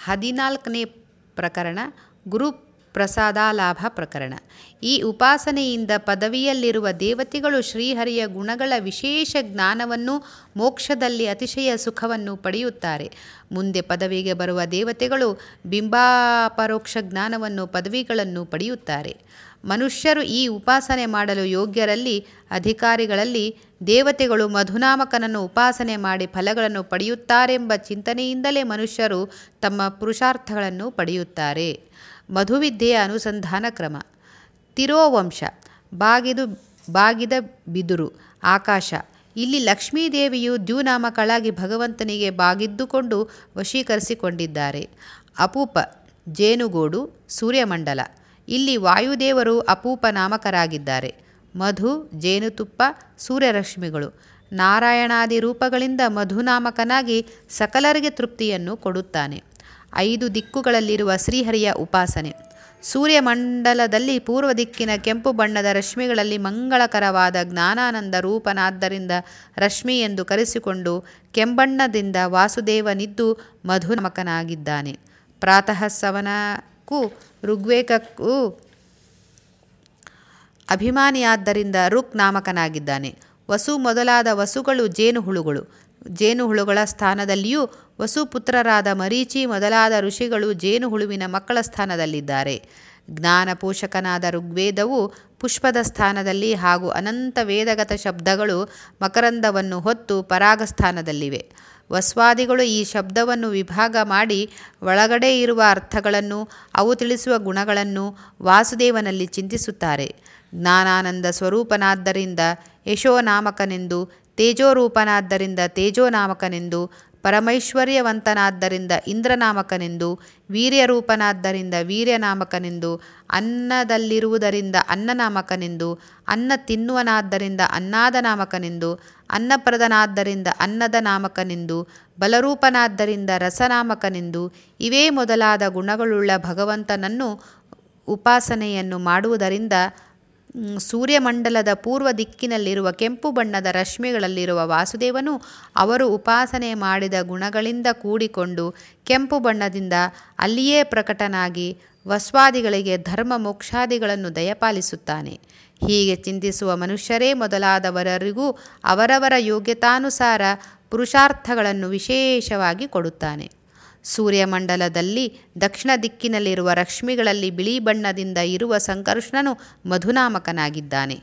ಹದಿನಾಲ್ಕನೇ ಪ್ರಕರಣ ಗುರು ಪ್ರಸಾದಾಲಾಭ ಪ್ರಕರಣ ಈ ಉಪಾಸನೆಯಿಂದ ಪದವಿಯಲ್ಲಿರುವ ದೇವತೆಗಳು ಶ್ರೀಹರಿಯ ಗುಣಗಳ ವಿಶೇಷ ಜ್ಞಾನವನ್ನು ಮೋಕ್ಷದಲ್ಲಿ ಅತಿಶಯ ಸುಖವನ್ನು ಪಡೆಯುತ್ತಾರೆ ಮುಂದೆ ಪದವಿಗೆ ಬರುವ ದೇವತೆಗಳು ಬಿಂಬಾಪರೋಕ್ಷ ಜ್ಞಾನವನ್ನು ಪದವಿಗಳನ್ನು ಪಡೆಯುತ್ತಾರೆ ಮನುಷ್ಯರು ಈ ಉಪಾಸನೆ ಮಾಡಲು ಯೋಗ್ಯರಲ್ಲಿ ಅಧಿಕಾರಿಗಳಲ್ಲಿ ದೇವತೆಗಳು ಮಧುನಾಮಕನನ್ನು ಉಪಾಸನೆ ಮಾಡಿ ಫಲಗಳನ್ನು ಪಡೆಯುತ್ತಾರೆಂಬ ಚಿಂತನೆಯಿಂದಲೇ ಮನುಷ್ಯರು ತಮ್ಮ ಪುರುಷಾರ್ಥಗಳನ್ನು ಪಡೆಯುತ್ತಾರೆ ಮಧುವಿದ್ಯೆಯ ಅನುಸಂಧಾನ ಕ್ರಮ ತಿರೋವಂಶ ಬಾಗಿದು ಬಾಗಿದ ಬಿದುರು ಆಕಾಶ ಇಲ್ಲಿ ಲಕ್ಷ್ಮೀದೇವಿಯು ದ್ಯುನಾಮಕಳಾಗಿ ಭಗವಂತನಿಗೆ ಬಾಗಿದ್ದುಕೊಂಡು ವಶೀಕರಿಸಿಕೊಂಡಿದ್ದಾರೆ ಅಪೂಪ ಜೇನುಗೋಡು ಸೂರ್ಯಮಂಡಲ ಇಲ್ಲಿ ವಾಯುದೇವರು ಅಪೂಪ ನಾಮಕರಾಗಿದ್ದಾರೆ ಮಧು ಜೇನುತುಪ್ಪ ಸೂರ್ಯರಶ್ಮಿಗಳು ನಾರಾಯಣಾದಿ ರೂಪಗಳಿಂದ ಮಧುನಾಮಕನಾಗಿ ಸಕಲರಿಗೆ ತೃಪ್ತಿಯನ್ನು ಕೊಡುತ್ತಾನೆ ಐದು ದಿಕ್ಕುಗಳಲ್ಲಿರುವ ಶ್ರೀಹರಿಯ ಉಪಾಸನೆ ಸೂರ್ಯಮಂಡಲದಲ್ಲಿ ಪೂರ್ವ ದಿಕ್ಕಿನ ಕೆಂಪು ಬಣ್ಣದ ರಶ್ಮಿಗಳಲ್ಲಿ ಮಂಗಳಕರವಾದ ಜ್ಞಾನಾನಂದ ರೂಪನಾದ್ದರಿಂದ ರಶ್ಮಿ ಎಂದು ಕರೆಸಿಕೊಂಡು ಕೆಂಬಣ್ಣದಿಂದ ವಾಸುದೇವನಿದ್ದು ಮಧುನಾಮಕನಾಗಿದ್ದಾನೆ ಪ್ರಾತಃ ಸವನಕ್ಕೂ ಋಗ್ವೇಗಕ್ಕೂ ಅಭಿಮಾನಿಯಾದ್ದರಿಂದ ರುಕ್ ನಾಮಕನಾಗಿದ್ದಾನೆ ವಸು ಮೊದಲಾದ ವಸುಗಳು ಜೇನುಹುಳುಗಳು ಜೇನುಹುಳುಗಳ ಸ್ಥಾನದಲ್ಲಿಯೂ ವಸುಪುತ್ರರಾದ ಮರೀಚಿ ಮೊದಲಾದ ಋಷಿಗಳು ಜೇನುಹುಳುವಿನ ಮಕ್ಕಳ ಸ್ಥಾನದಲ್ಲಿದ್ದಾರೆ ಜ್ಞಾನ ಪೋಷಕನಾದ ಋಗ್ವೇದವು ಪುಷ್ಪದ ಸ್ಥಾನದಲ್ಲಿ ಹಾಗೂ ಅನಂತ ವೇದಗತ ಶಬ್ದಗಳು ಮಕರಂದವನ್ನು ಹೊತ್ತು ಪರಾಗ ಸ್ಥಾನದಲ್ಲಿವೆ ವಸ್ವಾದಿಗಳು ಈ ಶಬ್ದವನ್ನು ವಿಭಾಗ ಮಾಡಿ ಒಳಗಡೆ ಇರುವ ಅರ್ಥಗಳನ್ನು ಅವು ತಿಳಿಸುವ ಗುಣಗಳನ್ನು ವಾಸುದೇವನಲ್ಲಿ ಚಿಂತಿಸುತ್ತಾರೆ ಜ್ಞಾನಾನಂದ ಸ್ವರೂಪನಾದ್ದರಿಂದ ಯಶೋನಾಮಕನೆಂದು ತೇಜೋರೂಪನಾದ್ದರಿಂದ ತೇಜೋನಾಮಕನೆಂದು ಪರಮೈಶ್ವರ್ಯವಂತನಾದ್ದರಿಂದ ಇಂದ್ರನಾಮಕನೆಂದು ವೀರ್ಯರೂಪನಾದ್ದರಿಂದ ವೀರ್ಯನಾಮಕನೆಂದು ಅನ್ನದಲ್ಲಿರುವುದರಿಂದ ಅನ್ನನಾಮಕನೆಂದು ಅನ್ನ ತಿನ್ನುವನಾದ್ದರಿಂದ ಅನ್ನಾದ ನಾಮಕನೆಂದು ಅನ್ನಪ್ರದನಾದ್ದರಿಂದ ಅನ್ನದ ನಾಮಕನೆಂದು ಬಲರೂಪನಾದ್ದರಿಂದ ರಸನಾಮಕನೆಂದು ಇವೇ ಮೊದಲಾದ ಗುಣಗಳುಳ್ಳ ಭಗವಂತನನ್ನು ಉಪಾಸನೆಯನ್ನು ಮಾಡುವುದರಿಂದ ಸೂರ್ಯಮಂಡಲದ ಪೂರ್ವ ದಿಕ್ಕಿನಲ್ಲಿರುವ ಕೆಂಪು ಬಣ್ಣದ ರಶ್ಮಿಗಳಲ್ಲಿರುವ ವಾಸುದೇವನು ಅವರು ಉಪಾಸನೆ ಮಾಡಿದ ಗುಣಗಳಿಂದ ಕೂಡಿಕೊಂಡು ಕೆಂಪು ಬಣ್ಣದಿಂದ ಅಲ್ಲಿಯೇ ಪ್ರಕಟನಾಗಿ ವಸ್ವಾದಿಗಳಿಗೆ ಧರ್ಮ ಮೋಕ್ಷಾದಿಗಳನ್ನು ದಯಪಾಲಿಸುತ್ತಾನೆ ಹೀಗೆ ಚಿಂತಿಸುವ ಮನುಷ್ಯರೇ ಮೊದಲಾದವರರಿಗೂ ಅವರವರ ಯೋಗ್ಯತಾನುಸಾರ ಪುರುಷಾರ್ಥಗಳನ್ನು ವಿಶೇಷವಾಗಿ ಕೊಡುತ್ತಾನೆ ಸೂರ್ಯಮಂಡಲದಲ್ಲಿ ದಕ್ಷಿಣ ದಿಕ್ಕಿನಲ್ಲಿರುವ ರಶ್ಮಿಗಳಲ್ಲಿ ಬಿಳಿ ಬಣ್ಣದಿಂದ ಇರುವ ಸಂಕರ್ಷಣನು ಮಧುನಾಮಕನಾಗಿದ್ದಾನೆ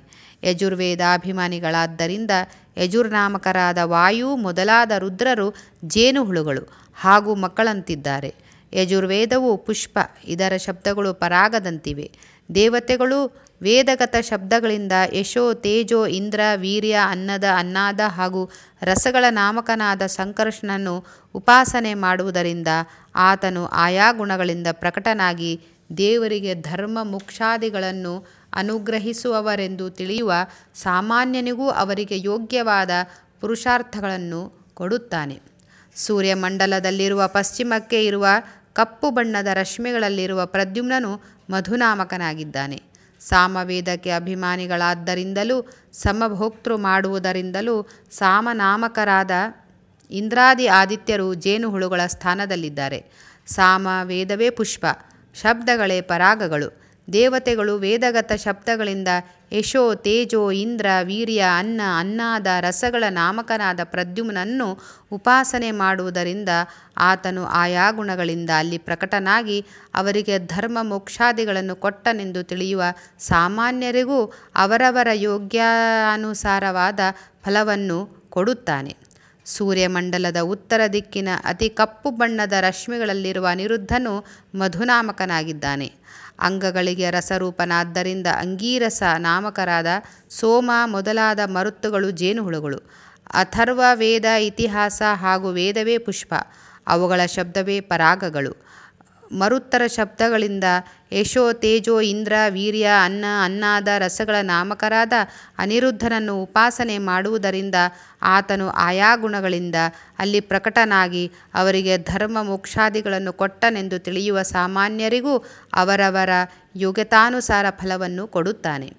ಯಜುರ್ವೇದಾಭಿಮಾನಿಗಳಾದ್ದರಿಂದ ಯಜುರ್ನಾಮಕರಾದ ವಾಯು ಮೊದಲಾದ ರುದ್ರರು ಜೇನುಹುಳುಗಳು ಹಾಗೂ ಮಕ್ಕಳಂತಿದ್ದಾರೆ ಯಜುರ್ವೇದವು ಪುಷ್ಪ ಇದರ ಶಬ್ದಗಳು ಪರಾಗದಂತಿವೆ ದೇವತೆಗಳು ವೇದಗತ ಶಬ್ದಗಳಿಂದ ಯಶೋ ತೇಜೋ ಇಂದ್ರ ವೀರ್ಯ ಅನ್ನದ ಅನ್ನಾದ ಹಾಗೂ ರಸಗಳ ನಾಮಕನಾದ ಸಂಕರ್ಷಣನು ಉಪಾಸನೆ ಮಾಡುವುದರಿಂದ ಆತನು ಆಯಾ ಗುಣಗಳಿಂದ ಪ್ರಕಟನಾಗಿ ದೇವರಿಗೆ ಧರ್ಮ ಮೋಕ್ಷಾದಿಗಳನ್ನು ಅನುಗ್ರಹಿಸುವವರೆಂದು ತಿಳಿಯುವ ಸಾಮಾನ್ಯನಿಗೂ ಅವರಿಗೆ ಯೋಗ್ಯವಾದ ಪುರುಷಾರ್ಥಗಳನ್ನು ಕೊಡುತ್ತಾನೆ ಸೂರ್ಯಮಂಡಲದಲ್ಲಿರುವ ಪಶ್ಚಿಮಕ್ಕೆ ಇರುವ ಕಪ್ಪು ಬಣ್ಣದ ರಶ್ಮಿಗಳಲ್ಲಿರುವ ಪ್ರದ್ಯುಮ್ನನು ಮಧುನಾಮಕನಾಗಿದ್ದಾನೆ ಸಾಮವೇದಕ್ಕೆ ಅಭಿಮಾನಿಗಳಾದ್ದರಿಂದಲೂ ಸಮಭೋಕ್ತೃ ಮಾಡುವುದರಿಂದಲೂ ಸಾಮನಾಮಕರಾದ ಇಂದ್ರಾದಿ ಆದಿತ್ಯರು ಜೇನುಹುಳುಗಳ ಸ್ಥಾನದಲ್ಲಿದ್ದಾರೆ ಸಾಮ ವೇದವೇ ಪುಷ್ಪ ಶಬ್ದಗಳೇ ಪರಾಗಗಳು ದೇವತೆಗಳು ವೇದಗತ ಶಬ್ದಗಳಿಂದ ಯಶೋ ತೇಜೋ ಇಂದ್ರ ವೀರ್ಯ ಅನ್ನ ಅನ್ನಾದ ರಸಗಳ ನಾಮಕನಾದ ಪ್ರದ್ಯುಮ್ನನ್ನು ಉಪಾಸನೆ ಮಾಡುವುದರಿಂದ ಆತನು ಆಯಾ ಗುಣಗಳಿಂದ ಅಲ್ಲಿ ಪ್ರಕಟನಾಗಿ ಅವರಿಗೆ ಧರ್ಮ ಮೋಕ್ಷಾದಿಗಳನ್ನು ಕೊಟ್ಟನೆಂದು ತಿಳಿಯುವ ಸಾಮಾನ್ಯರಿಗೂ ಅವರವರ ಯೋಗ್ಯಾನುಸಾರವಾದ ಫಲವನ್ನು ಕೊಡುತ್ತಾನೆ ಸೂರ್ಯಮಂಡಲದ ಉತ್ತರ ದಿಕ್ಕಿನ ಅತಿ ಕಪ್ಪು ಬಣ್ಣದ ರಶ್ಮಿಗಳಲ್ಲಿರುವ ಅನಿರುದ್ಧನು ಮಧುನಾಮಕನಾಗಿದ್ದಾನೆ ಅಂಗಗಳಿಗೆ ರಸರೂಪನಾದ್ದರಿಂದ ಅಂಗೀರಸ ನಾಮಕರಾದ ಸೋಮ ಮೊದಲಾದ ಮರುತ್ತುಗಳು ಜೇನುಹುಳುಗಳು ಅಥರ್ವ ವೇದ ಇತಿಹಾಸ ಹಾಗೂ ವೇದವೇ ಪುಷ್ಪ ಅವುಗಳ ಶಬ್ದವೇ ಪರಾಗಗಳು ಮರುತ್ತರ ಶಬ್ದಗಳಿಂದ ಯಶೋ ತೇಜೋ ಇಂದ್ರ ವೀರ್ಯ ಅನ್ನ ಅನ್ನಾದ ರಸಗಳ ನಾಮಕರಾದ ಅನಿರುದ್ಧನನ್ನು ಉಪಾಸನೆ ಮಾಡುವುದರಿಂದ ಆತನು ಆಯಾ ಗುಣಗಳಿಂದ ಅಲ್ಲಿ ಪ್ರಕಟನಾಗಿ ಅವರಿಗೆ ಧರ್ಮ ಮೋಕ್ಷಾದಿಗಳನ್ನು ಕೊಟ್ಟನೆಂದು ತಿಳಿಯುವ ಸಾಮಾನ್ಯರಿಗೂ ಅವರವರ ಯೋಗ್ಯತಾನುಸಾರ ಫಲವನ್ನು ಕೊಡುತ್ತಾನೆ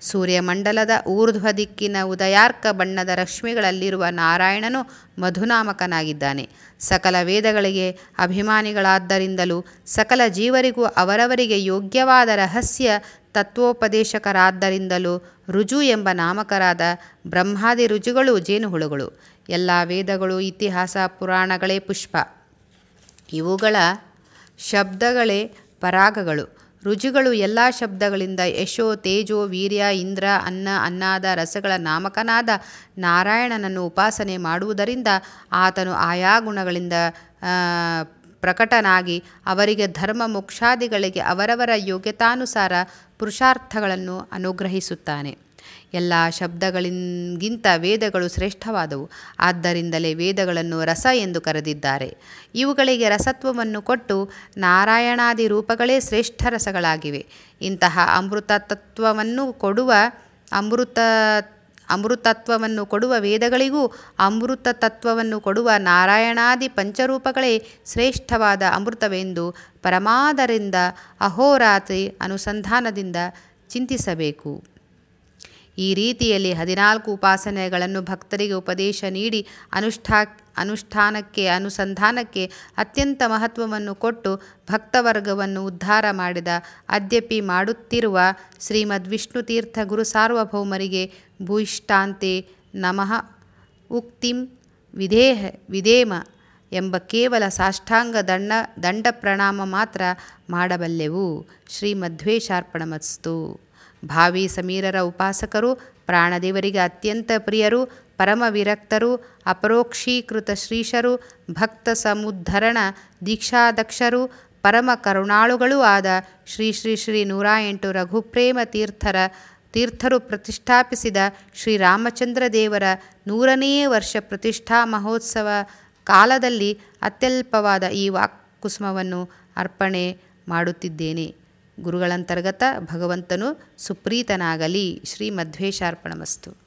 ಸೂರ್ಯಮಂಡಲದ ಊರ್ಧ್ವ ದಿಕ್ಕಿನ ಉದಯಾರ್ಕ ಬಣ್ಣದ ರಶ್ಮಿಗಳಲ್ಲಿರುವ ನಾರಾಯಣನು ಮಧುನಾಮಕನಾಗಿದ್ದಾನೆ ಸಕಲ ವೇದಗಳಿಗೆ ಅಭಿಮಾನಿಗಳಾದ್ದರಿಂದಲೂ ಸಕಲ ಜೀವರಿಗೂ ಅವರವರಿಗೆ ಯೋಗ್ಯವಾದ ರಹಸ್ಯ ತತ್ವೋಪದೇಶಕರಾದ್ದರಿಂದಲೂ ರುಜು ಎಂಬ ನಾಮಕರಾದ ಬ್ರಹ್ಮಾದಿ ರುಜುಗಳು ಜೇನುಹುಳುಗಳು ಎಲ್ಲ ವೇದಗಳು ಇತಿಹಾಸ ಪುರಾಣಗಳೇ ಪುಷ್ಪ ಇವುಗಳ ಶಬ್ದಗಳೇ ಪರಾಗಗಳು ರುಜುಗಳು ಎಲ್ಲ ಶಬ್ದಗಳಿಂದ ಯಶೋ ತೇಜೋ ವೀರ್ಯ ಇಂದ್ರ ಅನ್ನ ಅನ್ನಾದ ರಸಗಳ ನಾಮಕನಾದ ನಾರಾಯಣನನ್ನು ಉಪಾಸನೆ ಮಾಡುವುದರಿಂದ ಆತನು ಆಯಾ ಗುಣಗಳಿಂದ ಪ್ರಕಟನಾಗಿ ಅವರಿಗೆ ಧರ್ಮ ಮೋಕ್ಷಾದಿಗಳಿಗೆ ಅವರವರ ಯೋಗ್ಯತಾನುಸಾರ ಪುರುಷಾರ್ಥಗಳನ್ನು ಅನುಗ್ರಹಿಸುತ್ತಾನೆ ಎಲ್ಲ ಶಬ್ದಗಳಿಗಿಂತ ವೇದಗಳು ಶ್ರೇಷ್ಠವಾದವು ಆದ್ದರಿಂದಲೇ ವೇದಗಳನ್ನು ರಸ ಎಂದು ಕರೆದಿದ್ದಾರೆ ಇವುಗಳಿಗೆ ರಸತ್ವವನ್ನು ಕೊಟ್ಟು ನಾರಾಯಣಾದಿ ರೂಪಗಳೇ ಶ್ರೇಷ್ಠ ರಸಗಳಾಗಿವೆ ಇಂತಹ ಅಮೃತ ತತ್ವವನ್ನು ಕೊಡುವ ಅಮೃತ ಅಮೃತತ್ವವನ್ನು ಕೊಡುವ ವೇದಗಳಿಗೂ ಅಮೃತ ತತ್ವವನ್ನು ಕೊಡುವ ನಾರಾಯಣಾದಿ ಪಂಚರೂಪಗಳೇ ಶ್ರೇಷ್ಠವಾದ ಅಮೃತವೆಂದು ಪರಮಾದರಿಂದ ಅಹೋರಾತ್ರಿ ಅನುಸಂಧಾನದಿಂದ ಚಿಂತಿಸಬೇಕು ಈ ರೀತಿಯಲ್ಲಿ ಹದಿನಾಲ್ಕು ಉಪಾಸನೆಗಳನ್ನು ಭಕ್ತರಿಗೆ ಉಪದೇಶ ನೀಡಿ ಅನುಷ್ಠಾ ಅನುಷ್ಠಾನಕ್ಕೆ ಅನುಸಂಧಾನಕ್ಕೆ ಅತ್ಯಂತ ಮಹತ್ವವನ್ನು ಕೊಟ್ಟು ಭಕ್ತವರ್ಗವನ್ನು ಉದ್ಧಾರ ಮಾಡಿದ ಅದ್ಯಪಿ ಮಾಡುತ್ತಿರುವ ಶ್ರೀಮದ್ ವಿಷ್ಣುತೀರ್ಥ ಗುರು ಸಾರ್ವಭೌಮರಿಗೆ ಭೂಯಿಷ್ಟಾಂತೆ ನಮಃ ಉಕ್ತಿಂ ವಿಧೇಹ ವಿಧೇಮ ಎಂಬ ಕೇವಲ ಸಾಷ್ಟಾಂಗ ದಂಡ ದಂಡ ಪ್ರಣಾಮ ಮಾತ್ರ ಮಾಡಬಲ್ಲೆವು ಶ್ರೀಮಧ್ವೇಶಾರ್ಪಣಮಸ್ತು ಭಾವಿ ಸಮೀರರ ಉಪಾಸಕರು ಪ್ರಾಣದೇವರಿಗೆ ಅತ್ಯಂತ ಪ್ರಿಯರು ಪರಮ ವಿರಕ್ತರು ಅಪರೋಕ್ಷೀಕೃತ ಶ್ರೀಶರು ಭಕ್ತ ಸಮುದ್ಧರಣ ದೀಕ್ಷಾದಕ್ಷರು ಪರಮ ಕರುಣಾಳುಗಳೂ ಆದ ಶ್ರೀ ಶ್ರೀ ಶ್ರೀ ನೂರ ಎಂಟು ರಘುಪ್ರೇಮ ತೀರ್ಥರ ತೀರ್ಥರು ಪ್ರತಿಷ್ಠಾಪಿಸಿದ ಶ್ರೀರಾಮಚಂದ್ರ ದೇವರ ನೂರನೇ ವರ್ಷ ಪ್ರತಿಷ್ಠಾ ಮಹೋತ್ಸವ ಕಾಲದಲ್ಲಿ ಅತ್ಯಲ್ಪವಾದ ಈ ವಾಕ್ಕುಸುಮವನ್ನು ಅರ್ಪಣೆ ಮಾಡುತ್ತಿದ್ದೇನೆ ಗುರುಗಳಂತರ್ಗತ ಭಗವಂತನು ಸುಪ್ರೀತನಾಗಲಿ ಶ್ರೀ ಮಧ್ವೇಶಾರ್ಪಣಮಸ್ತು